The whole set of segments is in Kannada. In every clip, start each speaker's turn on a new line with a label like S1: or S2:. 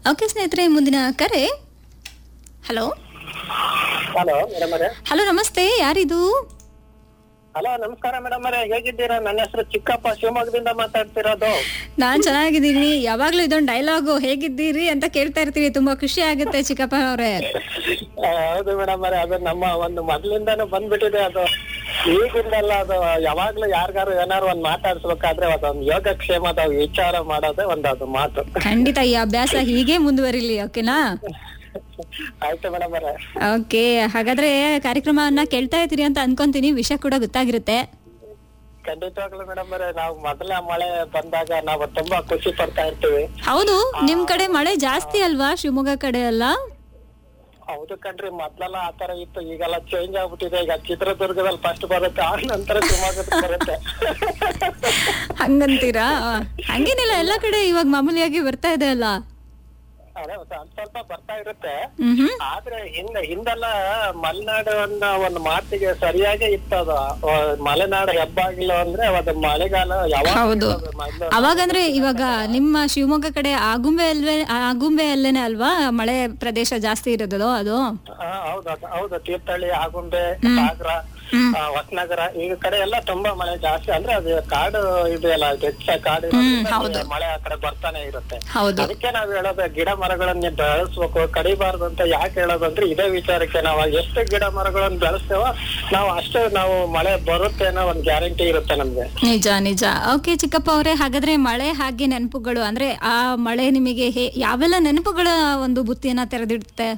S1: ಓಕೆ ಸ್ನೇಹಿತರೆ ಮುಂದಿನ ಕರೆ ಹಲೋ
S2: ಹಲೋ ಮೇಡಮ್ ಅವರೇ
S1: ಹಲೋ ನಮಸ್ತೆ ಯಾರಿದು
S2: ಹಲೋ ನಮಸ್ಕಾರ ಮೇಡಮ್ ಅವರೇ ಹೇಗಿದ್ದೀರಾ ನನ್ನ ಹೆಸರು ಚಿಕ್ಕಪ್ಪ ಶಿವಮೊಗ್ಗದಿಂದ ಮಾತಾಡ್ತಿರೋದು
S1: ನಾನ್ ಚೆನ್ನಾಗಿದ್ದೀನಿ ಯಾವಾಗ್ಲೂ ಇದೊಂದು ಡೈಲಾಗು ಹೇಗಿದ್ದೀರಿ ಅಂತ ಕೇಳ್ತಾ ಇರ್ತೀವಿ ತುಂಬಾ ಖುಷಿ ಆಗುತ್ತೆ ಚಿಕ್ಕಪ್ಪ ಅವರೇ
S2: ಆ, ಹೌದು ಮೇಡಮ್ ಅವರೇ ಅದು ನಮ್ಮ ಒಂದು ಮೊದ್ಲಿಂದಾನು ಬಂದ್ಬಿಟ್ಟಿದೆ ಅದು ಈಗಿಂದಲ್ಲ ಅದು ಯಾವಾಗ್ಲೂ ಯಾರಿಗಾರು ಏನಾರು ಒಂದ್ ಮಾತಾಡ್ಸ್ಬೇಕಾದ್ರೆ ಅದೊಂದು ಯೋಗಕ್ಷೇಮದ ವಿಚಾರ ಮಾಡೋದೇ ಒಂದು ಅದು ಮಾತು
S1: ಖಂಡಿತ ಈ ಅಭ್ಯಾಸ ಹೀಗೆ ಮುಂದುವರಿಲಿ ಓಕೆನಾ
S2: ಆಯ್ತು ಮೇಡಮ್ ಅವರೇ
S1: ಓಕೆ ಹಾಗಾದ್ರೆ ಕಾರ್ಯಕ್ರಮವನ್ನ ಕೇಳ್ತಾ ಇರ್ತೀರಿ ಅಂತ ಅನ್ಕೊಂತೀನಿ ವಿಷಯ ಕೂಡ ಗೊತ್ತಾಗಿರುತ್ತೆ
S2: ಖಂಡಿತವಾಗ್ಲೂ ಮೇಡಮ್ ಅವರೇ ನಾವು ಮೊದಲ ಮಳೆ ಬಂದಾಗ ನಾವು ತುಂಬಾ ಖುಷಿ ಪಡ್ತಾ ಇರ್ತೀವಿ
S1: ಹೌದು ನಿಮ್ ಕಡೆ ಮಳೆ ಜಾಸ್ತಿ ಅಲ್ವಾ ಶಿವಮೊಗ್ಗ ಕಡೆ ಎಲ್ಲ
S2: ಹೌದು ಕಣ್ರಿ ಮೊದ್ಲೆಲ್ಲ ಆತರ ಇತ್ತು ಈಗೆಲ್ಲ ಚೇಂಜ್ ಆಗ್ಬಿಟ್ಟಿದೆ ಈಗ ಚಿತ್ರದುರ್ಗದಲ್ಲಿ ಫಸ್ಟ್ ಬರುತ್ತೆ ಆ ನಂತರ ಶಿವಮೊಗ್ಗದ ಬರುತ್ತೆ
S1: ಹಂಗಂತೀರಾ ಹಂಗೇನಿಲ್ಲ ಎಲ್ಲ ಕಡೆ ಇವಾಗ ಮಾಮೂಲಿಯಾಗಿ ಬರ್ತಾ ಇದೆ ಅಲ್ಲ
S2: ಅದೇ ಒಂದ್ ಸ್ವಲ್ಪ ಸ್ವಲ್ಪ ಬರ್ತಾ ಇರುತ್ತೆ
S1: ಹ್ಮ್ ಹ್ಮ್
S2: ಆದ್ರೆ ಹಿಂದೆ ಹಿಂದೆಲ್ಲ ಮಲೆನಾಡು ಅನ್ನೋ ಒಂದು ಮಾತಿಗೆ ಸರಿಯಾಗಿ ಇತ್ತು ಅದು ಆ, ಮಲೆನಾಡು ಹೆಬ್ಬಾಗಿಲು ಅಂದ್ರೆ ಅದು ಮಳೆಗಾಲ ಯಾವಾಗ
S1: ಹೌದು
S2: ಇರೋದು ಮೊದ್ಲು.
S1: ಅವಾಗಂದ್ರೆ ಇವಾಗ ನಿಮ್ಮ ಶಿವಮೊಗ್ಗ ಕಡೆ ಆಗುಂಬೆ ಅಲ್ವೇ ಆಗುಂಬೆ ಅಲ್ಲೇನೆ ಅಲ್ವಾ ಮಳೆ ಪ್ರದೇಶ ಜಾಸ್ತಿ ಇರೋದು ಅದು
S2: ಹಾ, ಹೌದು ಅದು- ಹೌದು ತೀರ್ಥಹಳ್ಳಿ ಆಗುಂಬೆ ಸಾಗರ ಆ, ಹೊಸನಗರ ಈ ಕಡೆ ಎಲ್ಲ ತುಂಬಾ ಮಳೆ ಜಾಸ್ತಿ ಅಂದ್ರೆ ಅದು ಕಾಡು ಇದೆಯಲ್ಲ ಹೆಚ್ಚ ಕಾಡು ಇರೋದ್ರಿಂದ ಮಳೆ ಆ ಕಡೆ ಬರ್ತಾನೆ ಇರುತ್ತೆ
S1: ಹೌದು
S2: ಅದಕ್ಕೆ ನಾವ್ ಹೇಳೋದು ಗಿಡ ಮರಗಳನ್ನ ಬೆಳೆಸ್ಬೇಕು ಕಡಿಬಾರ್ದು ಅಂತ ಯಾಕೆ ಹೇಳೋದಂದ್ರೆ ಇದೇ ವಿಚಾರಕ್ಕೆ ನಾವು ಎಷ್ಟು ಗಿಡ ಮರಗಳನ್ನ ಬೆಳೆಸ್ತೇವೋ ನಾವು ಅಷ್ಟು ನಾವು ಮಳೆ ಬರುತ್ತೆ ಅನ್ನೋ ಒಂದ್ ಗ್ಯಾರಂಟಿ ಇರುತ್ತೆ ನಮ್ಗೆ
S1: ನಿಜ ನಿಜ ಓಕೆ ಚಿಕ್ಕಪ್ಪ ಅವರೇ ಹಾಗಾದ್ರೆ ಮಳೆ ಹಾಗೆ ನೆನಪುಗಳು ಅಂದ್ರೆ ಆ ಮಳೆ ನಿಮಗೆ ಹೇ- ಯಾವೆಲ್ಲ ನೆನಪುಗಳ ಒಂದು ಬುತ್ತಿಯನ್ನ ತೆರೆದಿಡುತ್ತೆ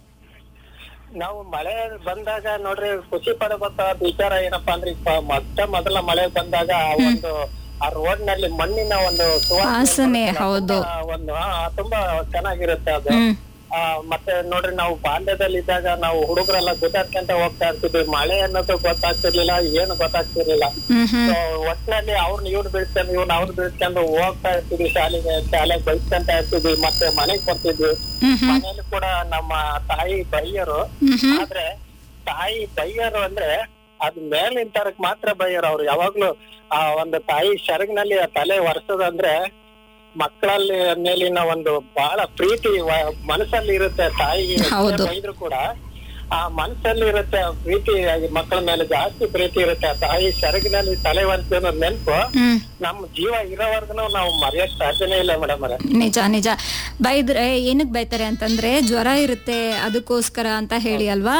S2: ನಾವು ಮಳೆ ಬಂದಾಗ ನೋಡ್ರಿ ಖುಷಿ ಪಡಬೇಕ ವಿಚಾರ ಏನಪ್ಪಾ ಅಂದ್ರೆ ಈಗ ಮೊಟ್ಟ ಮೊದಲ ಮಳೆ ಬಂದಾಗ ಆ ಒಂದು ಆ ರೋಡ್ ನಲ್ಲಿ ಮಣ್ಣಿನ ಒಂದು ಸುವಾಸನೆ
S1: ವಾಸನೆ ಹೌದು
S2: ಆ ಒಂದು ಆ, ತುಂಬಾ ಚೆನ್ನಾಗಿರುತ್ತೆ ಅದು
S1: ಹ್ಮ್
S2: ಆ, ಮತ್ತೆ ನೋಡ್ರಿ ನಾವು ಬಾಲ್ಯದಲ್ಲಿ ಇದ್ದಾಗ ನಾವು ಹುಡುಗರೆಲ್ಲ ಗುದ್ದಾಡ್ಕೊಂತ ಹೋಗ್ತಾ ಇರ್ತಿದ್ವಿ ಮಳೆ ಅನ್ನೋದು ಗೊತ್ತಾಗ್ತಿರ್ಲಿಲ್ಲ ಏನು ಗೊತ್ತಾಗ್ತಿರ್ಲಿಲ್ಲ
S1: ಹ್ಮ್ ಹ್ಮ್
S2: So, ಒಟ್ನಲ್ಲಿ ಅವ್ರನ್ನ ಇವ್ರು ಬೀಳ್ಕೊಂಡು ಇವ್ನ ಅವ್ರು ಬೀಳ್ಕೊಂಡು ಹೋಗ್ತಾ ಇರ್ತಿದ್ವಿ ಶಾಲೆಗೆ ಶಾಲೆಗೆ ಬೈಸ್ಕೊಂತ ಇರ್ತಿದ್ವಿ ಮತ್ತೆ ಮನೆಗ್ ಬರ್ತಿದ್ವಿ
S1: ಹ್ಮ್ ಹ್ಮ್
S2: ಮನೇಲಿ ಕೂಡ ನಮ್ಮ ತಾಯಿ ಬೈಯರು
S1: ಹ್ಮ್ ಹ್ಮ್
S2: ಆದ್ರೆ ತಾಯಿ ಬೈಯರು ಅಂದ್ರೆ ಅದ್ ಮೇಲಿನ ತರಕ್ ಮಾತ್ರ ಬೈಯರು ಅವ್ರು ಯಾವಾಗ್ಲೂ ಆ ಒಂದು ತಾಯಿ ಶರಗ್ನಲ್ಲಿ ಆ ತಲೆ ಒರೆಸೋದಂದ್ರೆ ಮಕ್ಕಳಲ್ಲಿ ಮೇಲಿನ ಒಂದು ಬಹಳ ಪ್ರೀತಿ ವ- ಮನಸ್ಸಲ್ಲಿ ಇರುತ್ತೆ ತಾಯಿ
S1: ಹೌದು.
S2: ಬೈದ್ರು ಕೂಡ ಆ ಮನಸ್ಸಲ್ಲಿ ಇರುತ್ತೆ ಆ ಪ್ರೀತಿ ಈ ಮಕ್ಕಳ ಮೇಲೆ ಜಾಸ್ತಿ ಪ್ರೀತಿ ಇರುತ್ತೆ ಆ ತಾಯಿ ಸೆರಗಿನಲ್ಲಿ ತಲೆ ಒರೆಸೋ ನೆನ್ಪು
S1: ಹ್ಮ್
S2: ನಮ್ ಜೀವ ಇರೋವರ್ಗುನು ನಾವು ಮರೆಯಕ್ ಸಾಧ್ಯನೇ ಇಲ್ಲ ಮೇಡಮ್ ಅವರೇ
S1: ನಿಜ ನಿಜ ಬೈದ್ರೆ ಏನಕ್ ಬೈತಾರೆ ಅಂತಂದ್ರೆ ಜ್ವರ ಇರುತ್ತೆ ಅದಕ್ಕೋಸ್ಕರ ಅಂತ ಹೇಳಿ ಅಲ್ವಾ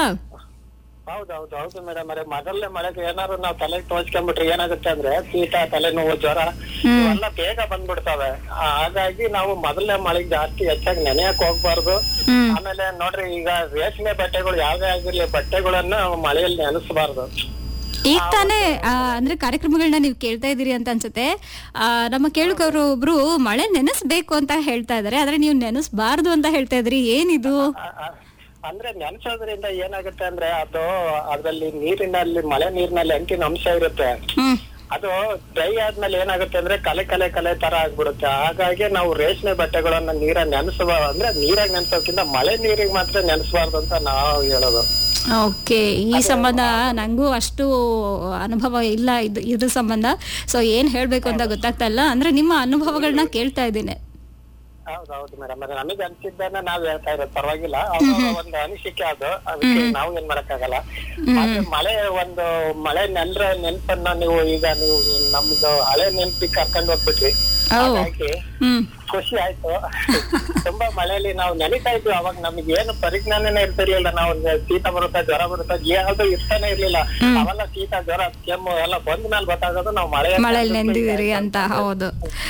S2: ಹೌದೌದು ಹೌದು ಮೇಡಮ್ ಅವರೇ ಮೊದಲನೇ ಮಳೆಗೆ ಏನಾದ್ರು ನಾವು ತಲೆಗೆ ತೋಚ್ಕೊಂಡ್ಬಿಟ್ರೆ ಏನಾಗುತ್ತೆ ಅಂದ್ರೆ ಶೀತ ತಲೆನೋವು ಜ್ವರ ಇವೆಲ್ಲ ಬೇಗ ಬಂದ್ಬಿಡ್ತವೆ ಆ, ಹಾಗಾಗಿ ನಾವು ಮೊದಲನೇ ಮಳೆಗೆ ಜಾಸ್ತಿ ಹೆಚ್ಚಾಗಿ ನೆನೆಯಕ್ ಹೋಗ್ಬಾರ್ದು
S1: ಹ್ಮ್
S2: ಆಮೇಲೆ ನೋಡ್ರಿ ಈಗ ರೇಷ್ಮೆ ಬಟ್ಟೆಗಳು ಯಾವ್ದೇ ಆಗಿರ್ಲಿ ಬಟ್ಟೆಗಳನ್ನ ಮಳೆಯಲ್ಲಿ ನೆನೆಸಬಾರ್ದು
S1: ಈಗ ತಾನೇ ಆ, ಅಂದ್ರೆ ಕಾರ್ಯಕ್ರಮಗಳನ್ನ ನೀವು ಕೇಳ್ತಾ ಇದ್ದೀರಿ ಅಂತ ಅನ್ಸುತ್ತೆ ಆ, ನಮ್ಮ ಕೇಳುಗರು ಒಬ್ರು ಮಳೆ ನೆನೆಸ್ಬೇಕು ಅಂತ ಹೇಳ್ತಾ ಇದಾರೆ ಆದ್ರೆ ನೀವು ನೆನೆಸ್ಬಾರ್ದು ಅಂತ ಹೇಳ್ತಾ ಇದ್ರಿ ಏನಿದು
S2: ಆ, ಆ, ಅಂದ್ರೆ ನೆನ್ಸೋದ್ರಿಂದ ಏನಾಗುತ್ತೆ ಅಂದ್ರೆ ಅದು ಅದ್ರಲ್ಲಿ ನೀರಿನಲ್ಲಿ ಮಳೆ ನೀರಿನಲ್ಲಿ ಅಂಟಿನ ಅಂಶ ಇರುತ್ತೆ
S1: ಹ್ಮ್
S2: ಅದು ಡ್ರೈ ಆದ್ಮೇಲೆ ಏನಾಗುತ್ತೆ ಅಂದ್ರೆ ಕಲೆ ಕಲೆ ಕಲೆ ತರ ಆಗ್ಬಿಡುತ್ತೆ ಹಾಗಾಗಿ ನಾವು ರೇಷ್ಮೆ ಬಟ್ಟೆಗಳನ್ನ ನೀರ ನೆನೆಸುವ ಅಂದ್ರೆ ನೀರಾಗ ನೆನ್ಸೋಕ್ಕಿಂತ ಮಳೆ ನೀರಿಗೆ ಮಾತ್ರ ನೆನೆಸಬಾರ್ದು ಅಂತ ನಾವು ಹೇಳೋದು
S1: ಓಕೆ ಈ ಸಂಬಂಧ ನಂಗೂ ಅಷ್ಟು ಅನುಭವ ಇಲ್ಲ ಇದು ಇದ್ರ ಸಂಬಂಧ ಸೊ ಏನ್ ಹೇಳ್ಬೇಕು ಅಂತ ಗೊತ್ತಾಗ್ತಾ ಇಲ್ಲ ಅಂದ್ರೆ ನಿಮ್ಮ ಅನುಭವಗಳನ್ನ ಕೇಳ್ತಾ ಇದ್ದೀನಿ
S2: ಹೌದೌದು ಮೇಡಮ್ ನಮಗೆ ಅನ್ಸಿದ್ದನ್ನ ನಾವ್ ಹೇಳ್ತಾ ಇರೋದು ಪರವಾಗಿಲ್ಲ ಅವ್ರ ಒಂದು ಅನಿಸಿಕೆ ಅದು ಅದಕ್ಕೆ ನಾವು ಏನ್ ಮಾಡಕ್ಕಾಗಲ್ಲ ಆದ್ರೆ ಮಳೆ ಒಂದು ಮಳೆ ನೆನ್ರ ನೆನ್ಪನ್ನ ನೀವು ಈಗ ನೀವು ನಮ್ದು ಹಳೆ ನೆನ್ಪಿಗೆ ಕರ್ಕೊಂಡು ಹೋಗ್ಬಿಟ್ರಿ
S1: ಓ
S2: ಹಾಗಾಗಿ
S1: ಹ್ಮ್
S2: ಖುಷಿ ಆಯ್ತು ತುಂಬಾ ಮಳೆಯಲ್ಲಿ ನಾವು ನೆನಿತಾ ಇದ್ವಿ ಅವಾಗ ನಮ್ಗೆ ಏನು ಪರಿಜ್ಞಾನನೇ ಇರ್ತಿರ್ಲಿಲ್ಲ ನಾವು ಶೀತ ಬರುತ್ತಾ ಜ್ವರ ಬರುತ್ತಾ ಯಾವ್ದು ಇರ್ತಾನೆ ಇರ್ಲಿಲ್ಲ ಅವೆಲ್ಲ ಶೀತ ಜ್ವರ ಕೆಮ್ಮು ಎಲ್ಲ ಬಂದ ಮೇಲೆ ಗೊತ್ತಾಗೋದು ನಾವು ಮಳೆ
S1: ಮಳೆಯಲ್ಲಿ ನೆಂದಿದ್ದೀರಿ ಅಂತ ಹೌದು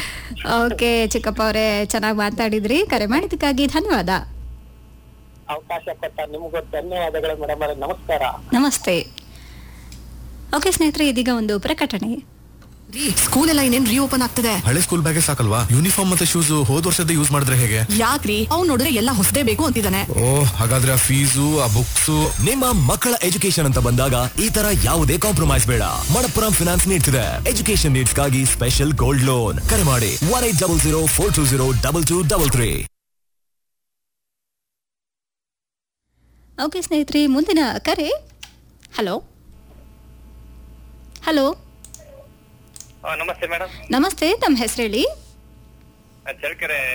S1: ಓಕೆ ಚಿಕ್ಕಪ್ಪ ಅವರೇ ಚೆನ್ನಾಗಿ ಮಾತಾಡಿದ್ರಿ ಕರೆ ಮಾಡಿದ್ದಕ್ಕಾಗಿ ಧನ್ಯವಾದ
S2: ಅವಕಾಶ ಕೊಟ್ಟ ನಿಮಗೂ ಧನ್ಯವಾದಗಳು ಮೇಡಮ್ ಅವರೇ ನಮಸ್ಕಾರ
S1: ನಮಸ್ತೆ ಓಕೆ ಸ್ನೇಹಿತರೆ ಇದೀಗ ಒಂದು ಪ್ರಕಟಣೆ
S3: ರೀ ಸ್ಕೂಲ್ ಎಲ್ಲ ಇನ್ನೇನ್ ರೀಓಪನ್ ಆಗ್ತದೆ
S4: ಹಳೆ ಸ್ಕೂಲ್ ಬ್ಯಾಗೆ ಸಾಕಲ್ವಾ ಯೂನಿಫಾರ್ಮ್ ಮತ್ತೆ ಶೂಸ್ ಹೋದ್ ವರ್ಷದ ಯೂಸ್ ಮಾಡಿದ್ರೆ ಹೇಗೆ
S3: ಯಾಕ್ರಿ ಅವ್ನ್ ನೋಡಿದ್ರೆ ಎಲ್ಲ ಹೊಸದೇ ಬೇಕು ಅಂತಿದ್ದಾನೆ
S4: ಓ ಹಾಗಾದ್ರೆ ಆ ಫೀಸು ಆ ಬುಕ್ಸ್
S5: ನಿಮ್ಮ ಮಕ್ಕಳ ಎಜುಕೇಶನ್ ಅಂತ ಬಂದಾಗ ಈ ತರ ಯಾವುದೇ ಕಾಂಪ್ರಮೈಸ್ ಬೇಡ ಮಣಪ್ಪುರಂ ಫಿನಾನ್ಸ್ ನೀಡ್ತಿದೆ ಎಜುಕೇಶನ್ ನೀಡ್ಸ್ ಗಾಗಿ ಸ್ಪೆಷಲ್ ಗೋಲ್ಡ್ ಲೋನ್ ಕರೆ ಮಾಡಿ one eight double zero four two zero double two double three
S1: okay ಸ್ನೇಹಿತರೆ ಮುಂದಿನ ಕರೆ ಹಲೋ ಹಲೋ
S2: ನಮಸ್ತೆ ಮೇಡಮ್
S1: ನಮಸ್ತೆ ತಮ್ಮ ಹೆಸರು ಹೇಳಿ
S2: ಚಳ್ಳಕೆರೆ